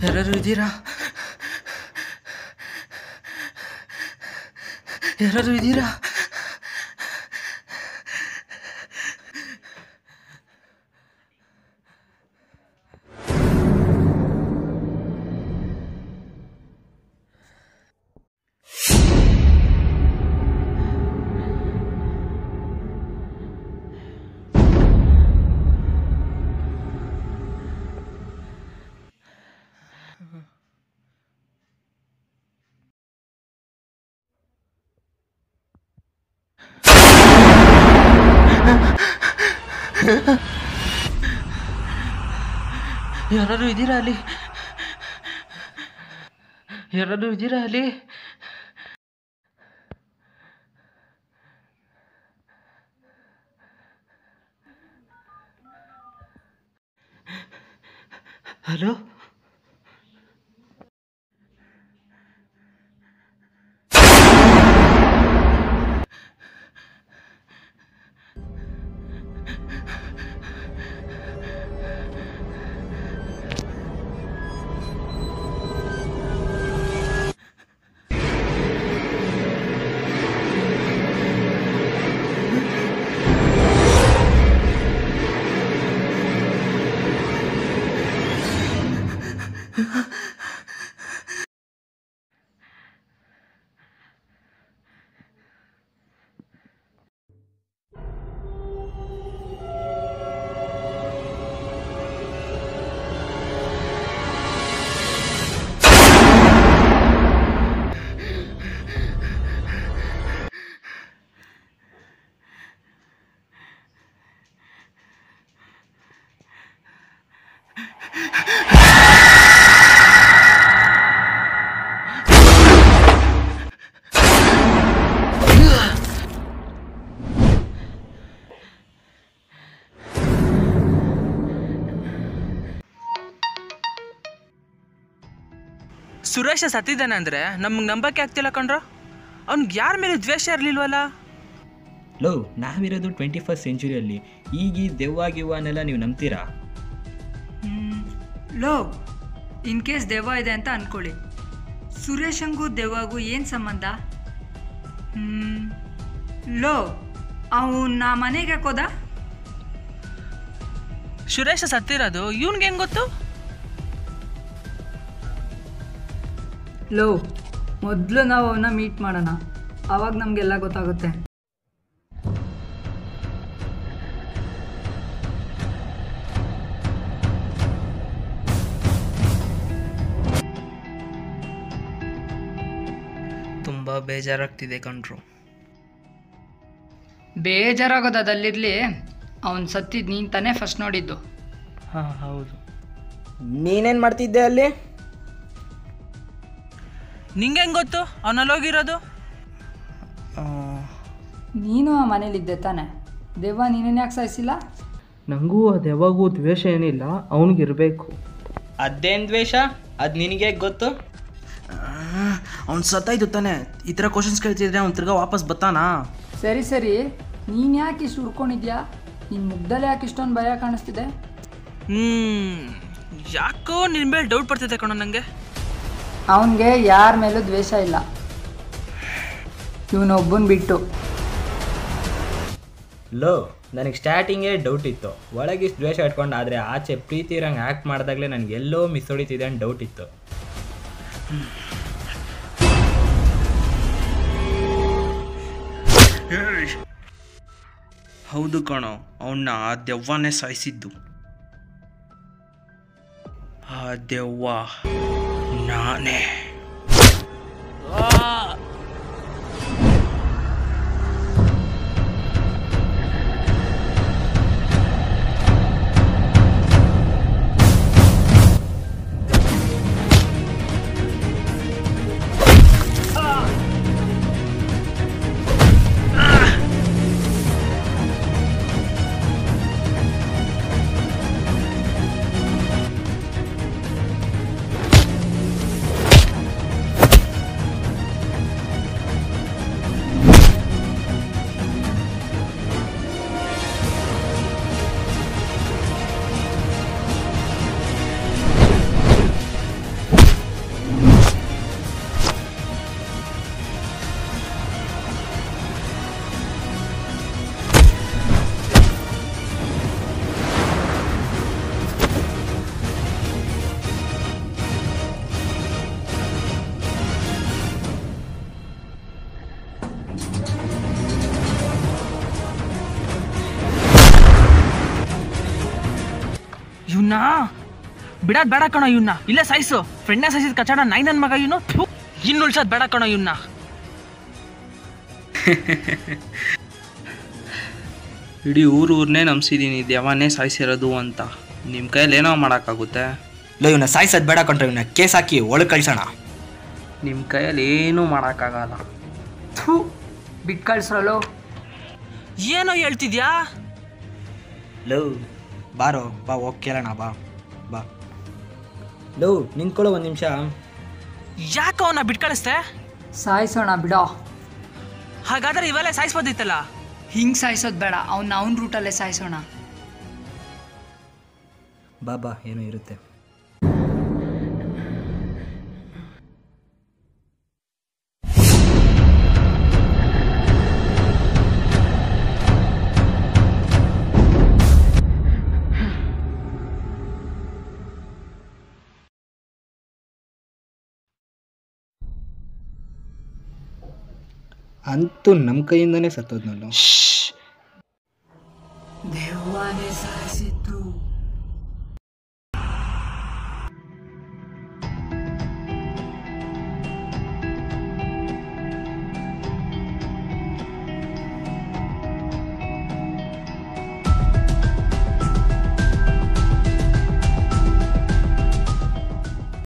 ಯಾರು ಇದ್ದೀರಾ ಯಾರು ಇದ್ದೀರಾ ಯಾರು ಇದ್ದೀರಾ ಅಲ್ಲಿ ಯಾರು ಇದ್ದೀರಾ ಅಲ್ಲಿ ಹಲೋ ಸುರೇಶ ಸತ್ತಿದ್ದಾನೆ ಅಂದರೆ ನಮ್ಗೆ ನಂಬಕ್ಕೆ ಆಗ್ತಿಲ್ಲ ಕಣ್ರೋ ಅವ್ನಿಗೆ ಯಾರ ಮೇಲೆ ದ್ವೇಷ ಇರಲಿಲ್ವಲ್ಲ ಲೋ ನಾವಿರೋದು ಟ್ವೆಂಟಿ ಫಸ್ಟ್ ಸೆಂಚುರಿಯಲ್ಲಿ ಈಗ ಈ ದೆವ್ವ ಗಿವ್ವನೆಲ್ಲ ನೀವು ನಂಬ್ತೀರಾ ಲೋ ಇನ್ ಕೇಸ್ ದೆವ್ವ ಇದೆ ಅಂತ ಅನ್ಕೊಳ್ಳಿ ಸುರೇಶಂಗೂ ದೆವ್ವಗೂ ಏನು ಸಂಬಂಧ ಹ್ಮ್, ಲೋ ಅವನ್ನ ಮನೆಗೆ ಹಾಕೋದ ಸುರೇಶ ಸತ್ತಿರೋದು ಇವ್ನಿಗೆ ಹೆಂಗೆ ಗೊತ್ತು ಲೋ ಮೊದಲು ನಾವು ಅವನ್ನ ಮೀಟ್ ಮಾಡೋಣ ಆವಾಗ ನಮಗೆಲ್ಲ ಗೊತ್ತಾಗುತ್ತೆ ತುಂಬ ಬೇಜಾರಾಗ್ತಿದೆ ಕಣ್ರು ಬೇಜಾರಾಗೋದು ಅದಲ್ಲಿರಲಿ ಅವನು ಸತ್ತಿದ್ದು ನೀನು ತಾನೇ ಫಸ್ಟ್ ನೋಡಿದ್ದು ಹಾಂ ಹೌದು ನೀನೇನು ಮಾಡ್ತಿದ್ದೆ ಅಲ್ಲಿ ನಿಂಗೆ ಹೆಂಗೆ ಗೊತ್ತು ಅವನಲ್ಲಿ ಹೋಗಿರೋದು ನೀನು ಆ ಮನೇಲಿದ್ದೆ ತಾನೆ ದೆವ್ವ ನೀನೇನು ಯಾಕೆ ಸಾಯಿಸಿಲ್ಲ ನನಗೂ ಅದು ಯಾವಾಗೂ ದ್ವೇಷ ಏನಿಲ್ಲ ಅವನಿಗಿರಬೇಕು ಅದೇನು ದ್ವೇಷ ಅದು ನಿನಗೆ ಗೊತ್ತು ಅವ್ನು ಸತ್ತಾಯ್ತು ತಾನೆ ಈ ಥರ ಕ್ವಶನ್ಸ್ ಕೇಳ್ತಿದ್ರೆ ಅವ್ನು ತಿರ್ಗಾ ವಾಪಸ್ ಬತ್ತಾನಾ ಸರಿ ಸರಿ ನೀನು ಯಾಕೆ ಇಷ್ಟು ಹುಡ್ಕೊಂಡಿದ್ಯಾ ನಿನ್ನ ಮುಗ್ದಲ್ಲಿ ಯಾಕೆ ಇಷ್ಟೊಂದು ಭಯ ಕಾಣಿಸ್ತಿದೆ ಹ್ಞೂ ಯಾಕೋ ನಿನ್ನ ಮೇಲೆ ಡೌಟ್ ಬರ್ತಿದೆ ಕಣೋ ನನಗೆ ಅವನಿಗೆ ಯಾರ ಮೇಲೂ ದ್ವೇಷ ಇಲ್ಲ ಇವನೊಬ್ಬನ ಬಿಟ್ಟು ಲೋ ನನಗೆ ಸ್ಟಾರ್ಟಿಂಗೇ ಡೌಟ್ ಇತ್ತು ಒಳಗಿಷ್ಟು ದ್ವೇಷ ಇಟ್ಕೊಂಡು ಆದರೆ ಆಚೆ ಪ್ರೀತಿ ಇರಂಗೆ ಆ್ಯಕ್ಟ್ ಮಾಡಿದಾಗಲೇ ನನಗೆ ಎಲ್ಲೋ ಮಿಸ್ ಹೊಡಿತಿದೆ ಅಂತ ಡೌಟ್ ಇತ್ತು ಹೌದು ಕಣೋ ಅವನ್ನ ಆ ದೆವ್ವನೇ ಸಾಯಿಸಿದ್ದು ಆ ದೆವ್ವ ನಾನೇ ಇವನ್ನ ಬಿಡೋದ್ ಬೇಡ ಕಣೋ ಇವನ್ನ ಇಲ್ಲೇ ಸಾಯಿಸು ಫ್ರೆಂಡ್ನ ಸಾಯಿಸಿದ ಕಚಾಡ ನಾಯಿ ನನ್ನ ಮಗ ಇವನು ಇನ್ನು ಉಳ್ಸೋದ್ ಬೇಡ ಕಣೋ ಇವನ್ನ ಇಡೀ ಊರು ಊರನ್ನೇ ನಂಬಿಸಿದ್ದೀನಿ ದೆವನೇ ಸಾಯಿಸಿರೋದು ಅಂತ ನಿಮ್ಮ ಕೈಯಲ್ಲಿ ಏನೋ ಮಾಡೋಕ್ಕಾಗುತ್ತೆ ಲೋ ಇವನ್ನ ಸಾಯಿಸೋದು ಬೇಡ ಕಂಡ್ರೆ ಇವನ್ನ ಕೇಸ್ ಹಾಕಿ ಒಳಗೆ ಕಳ್ಸೋಣ ನಿಮ್ಮ ಕೈಯಲ್ಲಿ ಏನೂ ಮಾಡೋಕ್ಕಾಗಲ್ಲ ಥೂ ಬಿಟ್ಟು ಕಳ್ಸ್ರಲ್ಲೋ ಏನೋ ಹೇಳ್ತಿದ್ಯಾ ಲೋ ಬಾರೋ ಬಾ ಹೋಗಿ ಕೇಳೋಣ ಬಾ ಬಾ ಲೋ ನಿಂತ್ಕೊಳ್ಳೋ ಒಂದು ನಿಮಿಷ ಯಾಕೆ ಅವನ್ನ ಬಿಟ್ ಕಳಿಸ್ತೆ ಸಾಯಿಸೋಣ ಬಿಡೋ ಹಾಗಾದ್ರೆ ಇವೆಲ್ಲ ಸಾಯಿಸ್ಬೋದಿತ್ತಲ್ಲ ಹಿಂಗೆ ಸಾಯಿಸೋದು ಬೇಡ ಅವ್ನ ಅವ್ನ ರೂಟಲ್ಲೇ ಸಾಯಿಸೋಣ ಬಾ ಬಾ ಏನೋ ಇರುತ್ತೆ ಅಂತೂ ನಮ್ಮ ಕೈಯಿಂದನೇ ಸತ್ತೋದ್ ನೋಡು ದೆವ್ವನೇ ಸಾಯಿಸಿತ್ತು